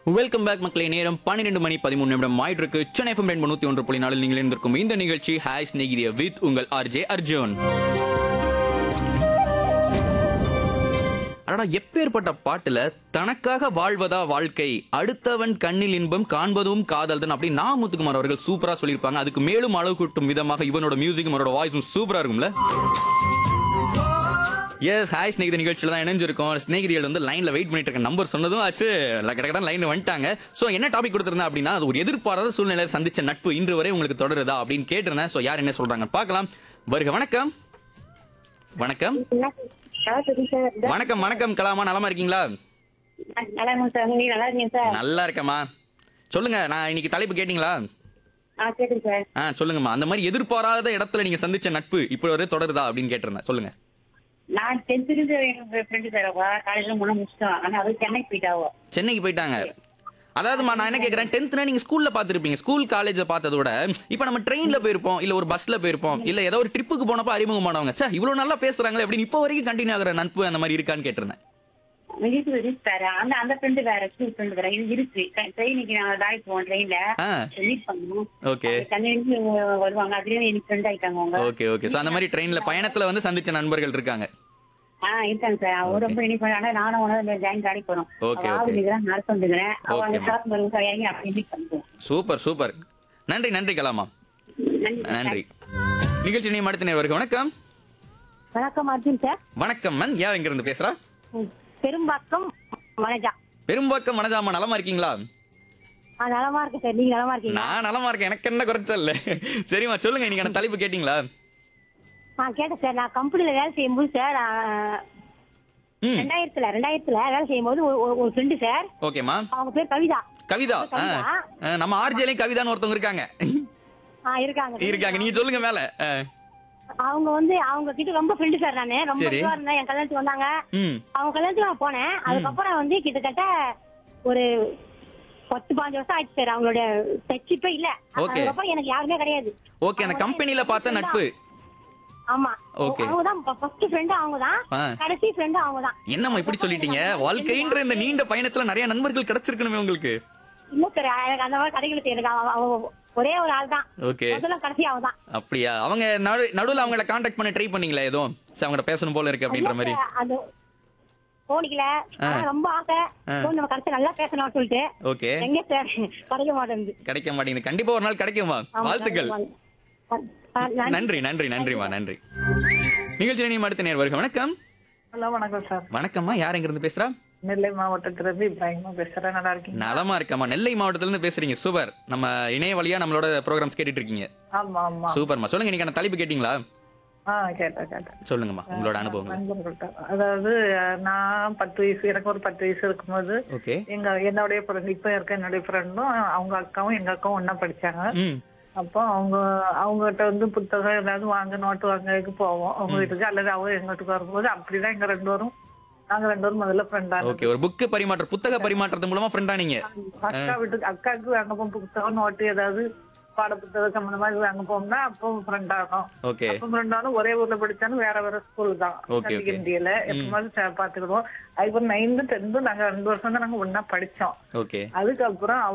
Welcome back மக்களே நேரம் பன்னிரெண்டு மணி பதிமூணு நிமிடம் ஆயிட்டு இருக்கு சென்னை எஃப்எம் ரெண்டு நூத்தி ஒன்று புள்ளி நாலில் நீங்கள் இருந்திருக்கும் இந்த நிகழ்ச்சி ஹாய் ஸ்நேகிதிய வித் உங்கள் ஆர்ஜே அர்ஜுன் அடடா எப்பேற்பட்ட பாட்டுல தனக்காக வாழ்வதா வாழ்க்கை அடுத்தவன் கண்ணில் இன்பம் காண்பதும் காதல் தான் அப்படி நான் முத்துக்குமார் அவர்கள் சூப்பரா சொல்லியிருப்பாங்க அதுக்கு மேலும் அளவு கூட்டும் விதமாக இவனோட மியூசிக்கும் அவரோட வாய்ஸும் சூப்பரா இருக்கும்ல எஸ் ஹாய் ஸ்நேகித நிகழ்ச்சியில் தான் இணைஞ்சிருக்கோம் ஸ்நேகிதிகள் வந்து லைன்ல வெயிட் பண்ணிட்டு இருக்க நம்பர் சொன்னதும் ஆச்சு கடகட லைன்ல வந்துட்டாங்க ஸோ என்ன டாபிக் கொடுத்துருந்தேன் அப்படின்னா அது ஒரு எதிர்பாராத சூழ்நிலை சந்திச்ச நட்பு இன்று வரை உங்களுக்கு தொடருதா அப்படின்னு கேட்டிருந்தேன் ஸோ யார் என்ன சொல்றாங்க பார்க்கலாம் வருக வணக்கம் வணக்கம் வணக்கம் வணக்கம் கலாமா நலமா இருக்கீங்களா நல்லா இருக்கேன் சார் நீங்க நல்லா இருக்கீங்க சார் நல்லா இருக்கேம்மா சொல்லுங்க நான் இன்னைக்கு தலைப்பு கேட்டிங்களா ஆ கேட்டுங்க சார் ஆ சொல்லுங்கம்மா அந்த மாதிரி எதிர்பாராத இடத்துல நீங்க சந்திச்ச நட்பு இப்போ வரை தொடருதா அப்படின்னு கேட்டிருந்தேன் சொல்லுங்க நான் டென்த் இருந்து எங்க ஃப்ரெண்டு சார் அவ காலேஜ்ல முன்ன முடிச்சிட்டோம் ஆனா அது சென்னைக்கு போயிட்டாவோ சென்னைக்கு போயிட்டாங்க அதாவதுமா நான் என்ன கேக்குறேன் டென்த்னா நீங்க ஸ்கூல்ல பாத்துருப்பீங்க ஸ்கூல் காலேஜ்ல பார்த்தத விட இப்போ நம்ம ட்ரெயின்ல போயிருப்போம் இல்ல ஒரு பஸ்ல போயிருப்போம் இல்ல ஏதோ ஒரு ட்ரிப்புக்கு போனப்ப அறிமுகமானவங்க சே இவ்வளவு நல்லா பேசுறாங்களே அப்படின்னு இப்போ வரைக்கும் கண்டினியூ ஆகுற நட்பு அந்த மாதிரி இருக்கான்னு கேட்டிருந்தேன் இருக்கு இருக்கு சார் அந்த அந்த ஃப்ரெண்டு வேற ஸ்கூல் ஃப்ரெண்டு வேற இது இருக்கு ட்ரெயினுக்கு நாங்க தாய் போவோம் ட்ரெயின்ல ஆ மீட் பண்ணுவோம் ஓகே சென்னையிலிருந்து வருவாங்க அதுலயும் எனக்கு ஃப்ரெண்ட் ஆயிட்டாங்க அவங்க ஓகே ஓகே சோ அந்த மாதிரி ட்ரெயின்ல பயணத்துல வந்து சந்திச்ச நண்பர்கள் இருக்காங்க ஆ இருக்காங்க சார் அவ ரொம்ப இனிப்பு ஆனா நானும் உணவு ஜாயின் காடி போறோம் Okay, அவ okay. ஆகுதுங்கிறேன் நடத்த வந்துக்கிறேன் அவ அந்த Okay, ஸ்டாப் வருவோம் சார் இறங்கி அப்படி மீட் பண்ணுவோம் சூப்பர் சூப்பர் நன்றி நன்றி கலாமா நன்றி சார். நன்றி நிகழ்ச்சி நீ அடுத்த நேரம் வணக்கம் வணக்கம் அர்ஜுன் சார் வணக்கம் மேம் யார் இங்க இருந்து பேசுறா பெரும்பாக்கம் வனஜா பெரும்பாக்கம் மனஜாமா நலமா இருக்கீங்களா ஆ நலமா இருக்கு சார் நீங்க நலமா இருக்கீங்க நான் நலமா இருக்கேன் எனக்கு என்ன குறைச்சல் சரிம்மா சொல்லுங்க இன்னைக்கு தலைப்பு கேட்டீங்களா ஆ கேட்டேன் சார் நான் கம்பெனில வேலை செய்யும்போது சார் ஆ, ம் ரெண்டாயிரத்துல ரெண்டாயிரத்துல வேலை செய்யும்போது ஒரு- ஒரு- ஒரு ஃப்ரெண்டு சார் ஓகேம்மா அவங்க பேர் கவிதா கவிதா ஆ. கவிதா. ஆ, நம்ம ஆர்ஜேலையும் கவிதான்னு ஒருத்தவங்க இருக்காங்க ஆ இருக்காங்க இருக்காங்க நீங்க சொல்லுங்க மேல ஆ. அவங்க வந்து அவங்க கிட்ட ரொம்ப ஃப்ரெண்டு சார் நானு ரொம்ப சரி. இதுவா இருந்தேன் என் கல்யாணத்துக்கு வந்தாங்க ம் அவங்க கல்யாணத்துக்கு நான் போனேன் அதுக்கப்புறம் வந்து கிட்டத்தட்ட ஒரு பத்து பாஞ்சு வருஷம் ஆயிடுச்சு சார் அவங்களோட டச்சிப்பே இல்ல Okay. அதுக்கப்புறம் எனக்கு யாருமே கிடையாது ஓகே அந்த கம்பெனில பார்த்த நட்பு ஆமா Okay. அவங்க தான் ஃபர்ஸ்ட் ஃப்ரெண்டு அவங்க தான் ஆ. கடைசி ஃப்ரெண்டு அவங்க தான் என்னம்மா இப்படி சொல்லிட்டீங்க வாழ்க்கைன்ற இந்த நீண்ட பயணத்துல நிறைய நண்பர்கள் கிடைச்சிருக்கணுமே உங்களுக்கு இல்ல சார் எனக்கு அந்த மாதிரி கிடைக்கல எனக்கு அவ- அவ ஒரே ஒரு ஆள் தான் ஓகே முதல்ல கடைசி அவ தான் அப்படியா அவங்க நடு நடுவுல அவங்கள காண்டாக்ட் பண்ண ட்ரை பண்ணீங்களா ஏதோ சரி அவங்கள்ட்ட பேசணும் போல இருக்கு அப்படின்ற மாதிரி அது போனிக்கல ஆனா ரொம்ப ஆசை ஆ. போன் நம்ம கடைசி நல்லா பேசணும்னு சொல்லிட்டு ஓகே எங்க சார் கிடைக்க மாட்டேங்குது கிடைக்க மாட்டேங்குது கண்டிப்பா ஒரு நாள் கிடைக்குமா ஆமா, வாழ்த்துக்கள் ஆ, ஆ, நன்றி. நன்றி நன்றி நன்றிமா நன்றி நிகழ்ச்சி நீ அடுத்த நேர் வருக வணக்கம் ஹலோ வணக்கம் சார் வணக்கம்மா யார் எங்க இருந்து பேசுறா நெல்லை மாவட்டத்திலிருந்து இப்ராஹிமா பேசுறேன் நல்லா இருக்கீங்க நலமா இருக்கம்மா நெல்லை மாவட்டத்துல இருந்து பேசுறீங்க சூப்பர் நம்ம இணைய வழியா நம்மளோட ப்ரோக்ராம்ஸ் கேட்டுட்டு இருக்கீங்க ஆமா ஆமா சூப்பர்மா சொல்லுங்க இன்னைக்கான தலைப்பு கேட்டீங்களா ஆ கேட்டேன் கேட்டேன் சொல்லுங்கம்மா உங்களோட அனுபவங்கள் நண்பர்கள்ட்ட அதாவது அஹ், நான் பத்து வயசு எனக்கு ஒரு பத்து வயசு இருக்கும்போது ஓகே எங்க என்னுடைய ஃப்ரெண்ட் இப்ப இருக்க என்னுடைய ஃப்ரெண்டும் அவங்க அக்காவும் எங்க அக்காவும் ஒண்ணா படிச்சாங்க ம் அப்போ அவங்க அவங்ககிட்ட வந்து புத்தகம் ஏதாவது வாங்க நோட்டு வாங்கறதுக்கு போவோம் அவங்க வீட்டுக்கு அல்லது அவங்க எங்க வீட்டுக்கு வரும்போது அப்படிதான் எங்க ரெண்டு பேரும் நாங்க ரெண்டு பேரும் முதல்ல ஃப்ரெண்டா ஓகே ஒரு புக்கு பரிமாற்ற புத்தக பரிமாற்றத்து மூலமா ஃப்ரெண்டா நீங்க அக்கா வீட்டுக்கு அக்காவுக்கு வாங்க போகும் புத்தகம் நோட்டு ஏதாவது பாட புத்தகம் சம்பந்தமா இது வாங்க போகும்னா அப்போ ஃப்ரெண்ட் ஆகும் ஓகே அப்போ ஃப்ரெண்டாலும் ஒரே ஊர்ல படிச்சாலும் வேற வேற ஸ்கூல் தான் Okay, okay. இந்தியில எப்பமாவது சே- பாத்துக்கிடுவோம் அதுக்கப்புறம் நைன்த்து டென்த்து நாங்க ரெண்டு வருஷம் தான் நாங்க ஒன்னா படிச்சோம் ஓகே அதுக்கப்புறம்